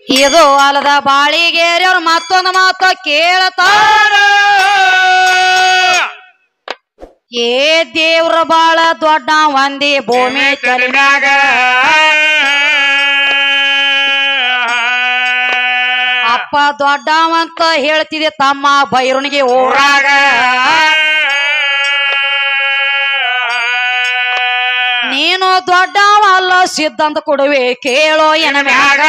ಇದು ಅಲ್ಲದ ಬಾಳಿಗೇರಿಯವ್ರ ಮತ್ತೊಂದು ಮಾತು ಕೇಳತಾರ ಏ ದೇವ್ರ ಬಾಳ ದೊಡ್ಡ ಒಂದಿ ಭೂಮಿ ತಲೆಮ್ಯಾಗ ಅಪ್ಪ ದೊಡ್ಡವಂತ ಹೇಳ್ತಿದೆ ತಮ್ಮ ಬೈರುನಿಗೆ ಊರಾಗ ನೀನು ದೊಡ್ಡವ ಅಲ್ಲ ಸಿದ್ಧಂತ ಕೊಡುವೆ ಕೇಳೋ ಎನ ಮ್ಯಾಗ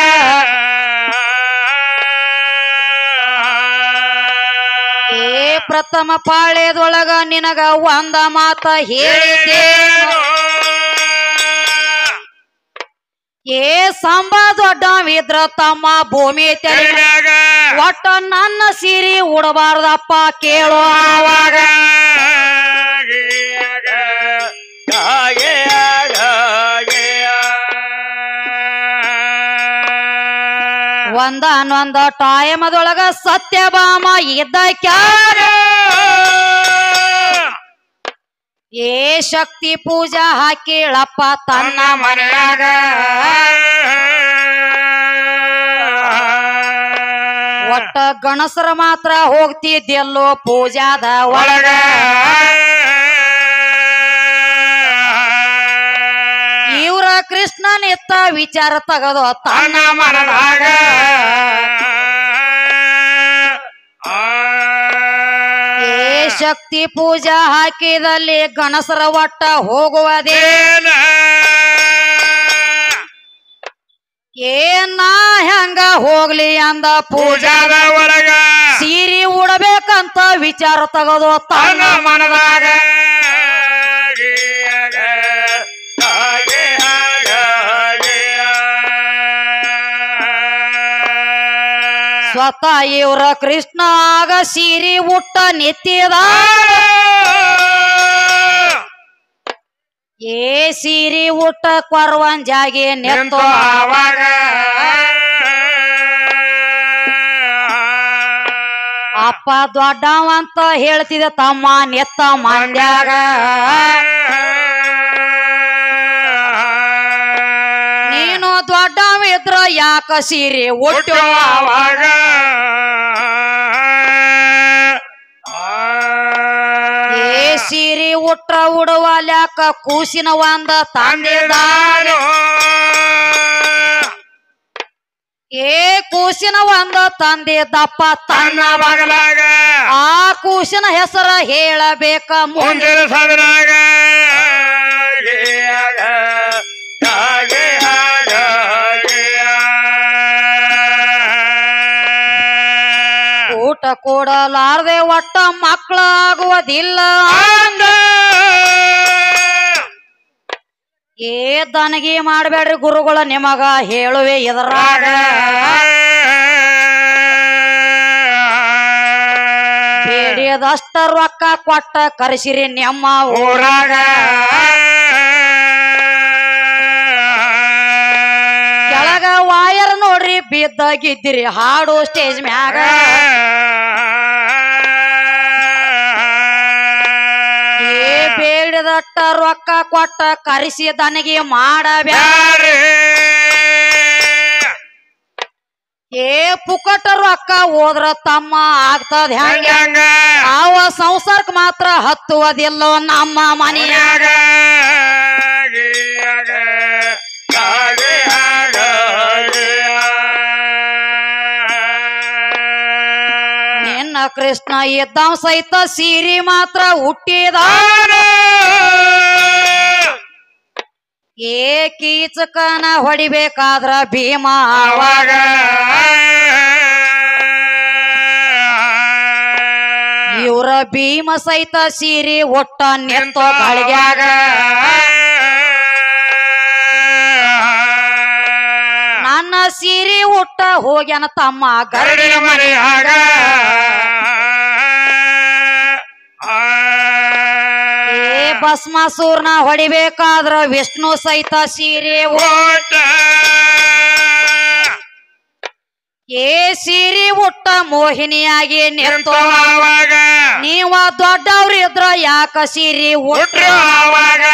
ಏ ಪ್ರಥಮ ಪಾಳ್ಯದೊಳಗ ನಿನಗ ಒಂದ ಮಾತ ಹೇಳಿದ್ದೆ ಏ ಸಂಬ ದೊಡ್ಡವಿದ್ರ ತಮ್ಮ ಭೂಮಿ ತೆರೆ ಒಟ್ಟ ನನ್ನ ಸೀರಿ ಉಡಬಾರ್ದಪ್ಪ ಕೇಳೋ ಆವಾಗ ಒಂದನೊಂದ ಟೈಮದೊಳಗ ಸತ್ಯಭಾಮ ಇದ್ದ ಕ್ಯಾರ ಏ ಶಕ್ತಿ ಪೂಜಾ ಹಾಕಿಳಪ್ಪ ತನ್ನ ಮನೆಯಾಗ ಒಟ್ಟ ಗಣಸರ ಮಾತ್ರ ಹೋಗ್ತಿದ್ದೆಲ್ಲೋ ಪೂಜಾದ ಒಳಗ ಇವ್ರ ಕೃಷ್ಣನಿತ್ತ ವಿಚಾರ ತಗದು ತನ್ನ ಮನದಾಗ ಏ ಶಕ್ತಿ ಪೂಜಾ ಹಾಕಿದಲ್ಲಿ ಗಣಸರ ಒಟ್ಟ ಹೋಗುವುದೇ ಏನ ಹೆಂಗ ಹೋಗ್ಲಿ ಅಂದ ಪೂಜಾದ ಒಳಗ ಸೀರಿ ಉಡಬೇಕಂತ ವಿಚಾರ ತಗದು ತನ್ನ ಮನದಾಗ ಸ್ವತಃ ಇವ್ರ ಕೃಷ್ಣ ಆಗ ಸೀರಿ ಉಟ್ಟ ನಿತ್ಯದ ಏ ಸೀರಿ ಉಟ್ಟ ಕೊರವಂಜಾಗಿ ನೆತ್ತು ಆವಾಗ ಅಪ್ಪ ದೊಡ್ಡವಂತ ಹೇಳ್ತಿದ ತಮ್ಮ ನೆತ್ತ ಮಂಡ್ಯಾಗ ನೀನು ದೊಡ್ಡವಿದ್ರ ಯಾಕ ಸೀರೆ ಉಟ್ಟು ಆವಾಗ ಏ ಸೀರೆ ಉಟ್ರ ಉಡುವ ಲ್ಯಾಕ ಕೂಸಿನ ಒಂದ ತಂದಿದ ಏ ಕೂಸಿನ ಒಂದ ತಂದಿದ್ದಪ್ಪ ತನ್ನ ಬಗಲಾಗ ಆ ಕೂಸಿನ ಹೆಸರ ಹೇಳಬೇಕ ಮುಂದೆ ಮುಂದಿನ ಸದನಾಗ ಊಟ ಕೊಡಲಾರ್ದೆ ಒಟ್ಟ ಮಕ್ಕಳ ಆಗುವುದಿಲ್ಲ ಏ ದನಗಿ ಮಾಡಬೇಡ್ರಿ ಗುರುಗಳ ನಿಮಗ ಹೇಳುವೆ ಇದರಾಗ ಬೇಡಿಯದಷ್ಟ ರೊಕ್ಕ ಕೊಟ್ಟ ಕರೆಸಿರಿ ನಿಮ್ಮ ಊರಾಗ ಕೆಳಗ ವಾಯರ್ ನೋಡ್ರಿ ಬಿದ್ದಾಗಿದ್ದಿರಿ ಹಾಡು ಸ್ಟೇಜ್ ಮ್ಯಾಗ ಏ ಬೇಡಿದಟ್ಟ ರೊಕ್ಕ ಕೊಟ್ಟ ಕರೆಸಿ ದನಗಿ ಮಾಡಬ್ಯಾಡ ಏ ಪುಕಟ ರೊಕ್ಕ ಹೋದ್ರ ತಮ್ಮ ಆಗ್ತದ ಹೆಂಗ ಅವ ಸಂಸಾರಕ್ ಮಾತ್ರ ಹತ್ತುವುದಿಲ್ಲೋ ನಮ್ಮ ಮನೆಯಾಗ ನಿನ್ನ ಕೃಷ್ಣ ಇದ್ದವ್ ಸಹಿತ ಸೀರಿ ಮಾತ್ರ ಹುಟ್ಟಿದ ಏ ಕೀಚಕನ ಹೊಡಿಬೇಕಾದ್ರ ಭೀಮ ಅವಾಗ ಇವ್ರ ಭೀಮ ಸಹಿತ ಸೀರಿ ಒಟ್ಟ ನೆತ್ತೋ ಗಳಿಗ್ಯಾಗ ನನ್ನ ಸೀರಿ ಉಟ್ಟ ಹೋಗ್ಯಾನ ತಮ್ಮ ಗರಡಿ ಮನೆಯಾಗ ಏ ಭಸ್ಮಾಸೂರ್ನ ಹೊಡಿಬೇಕಾದ್ರ ವಿಷ್ಣು ಸಹಿತ ಸೀರೆ ಉ- ಓಟ ಏ ಸೀರೆ ಉಟ್ಟ ಮೋಹಿನಿಯಾಗಿ ನಿಂತು ಆವಾಗ ನೀವ ದೊಡ್ಡವ್ರ ಇದ್ರ ಯಾಕ ಸೀರೆ ಉಟ್ರ ಹುಟ್ರು ಆವಾಗ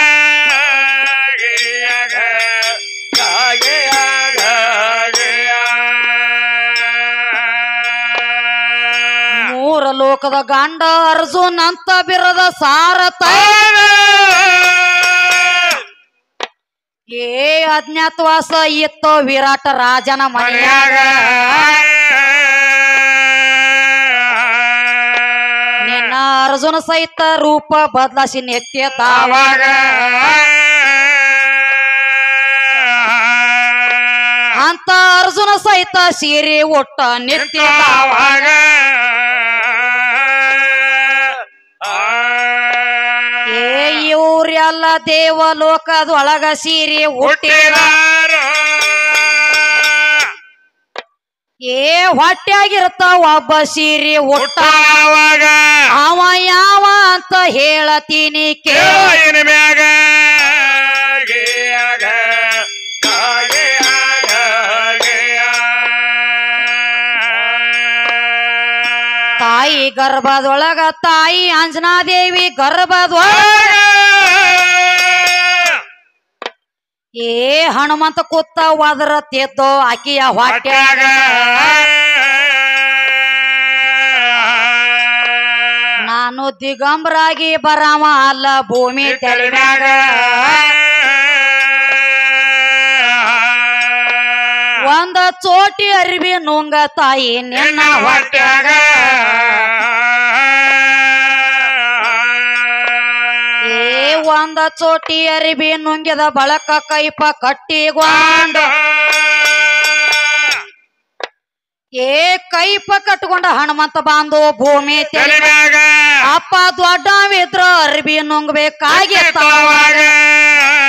ಲೋಕದ ಗಂಡ ಅರ್ಜುನ್ ಅಂತ ಬಿರದ ಸಾರಥ ಏ ಅಜ್ಞಾತವಾಸ ಇತ್ತು ವಿರಾಟ ರಾಜನ ಮನೆಯಾಗ ನಿನ್ನ ಅರ್ಜುನ ಸಹಿತ ರೂಪ ಬದಲಾಸಿ ನೆತ್ಯ ತಾವ ಅಂತ ಅರ್ಜುನ ಸಹಿತ ಸೀರೆ ಒಟ್ಟ ನಿತ್ಯ ತಾವ ಏ ಇವ್ರೆಲ್ಲ ದೇವ ಲೋಕದೊಳಗ ಸೀರೆ ಹುಟ್ಟಿದ ಏ ಹೊಟ್ಯಾಗಿರ್ತಾವ ಒಬ್ಬ ಸೀರೆ ಹುಟ್ಟ ಅವ ಯಾವ ಅಂತ ಹೇಳತೀನಿ ಕೇಳ ಮ್ಯಾಗ ತಾಯಿ ಗರ್ಭದೊಳಗ ತಾಯಿ ಅಂಜನಾದೇವಿ ಗರ್ಭದೊಳಗ ಏ ಹನುಮಂತ ಕೂತ ಒದರ ತಿದ್ದು ಆಕಿಯ ಹೊಟ್ಯಾಗ ನಾನು ದಿಗಂಬರಾಗಿ ಬರಾಮ ಅಲ್ಲ ಭೂಮಿ ತೆಲಿಮ್ಯಾಗ ಒಂದ ಚೋಟಿ ಅರಿವಿ ನುಂಗ ತಾಯಿ ನಿನ್ನ ಹೊಟ್ಯಾಗ ಏ ಒಂದ ಚೋಟಿ ಅರಿವಿ ನುಂಗಿದ ಬಳಕ ಕೈಪ ಕಟ್ಟಿಗೊಂಡ ಏ ಕೈಪ ಕಟ್ಕೊಂಡ ಹನುಮಂತ ಬಾಂದು ಭೂಮಿ ತೆಲಿ ಅಪ್ಪ ದೊಡ್ಡವಿದ್ರ ಅರ್ಬಿ ನುಂಗ್ಬೇಕಾಗಿತ್ತಾವ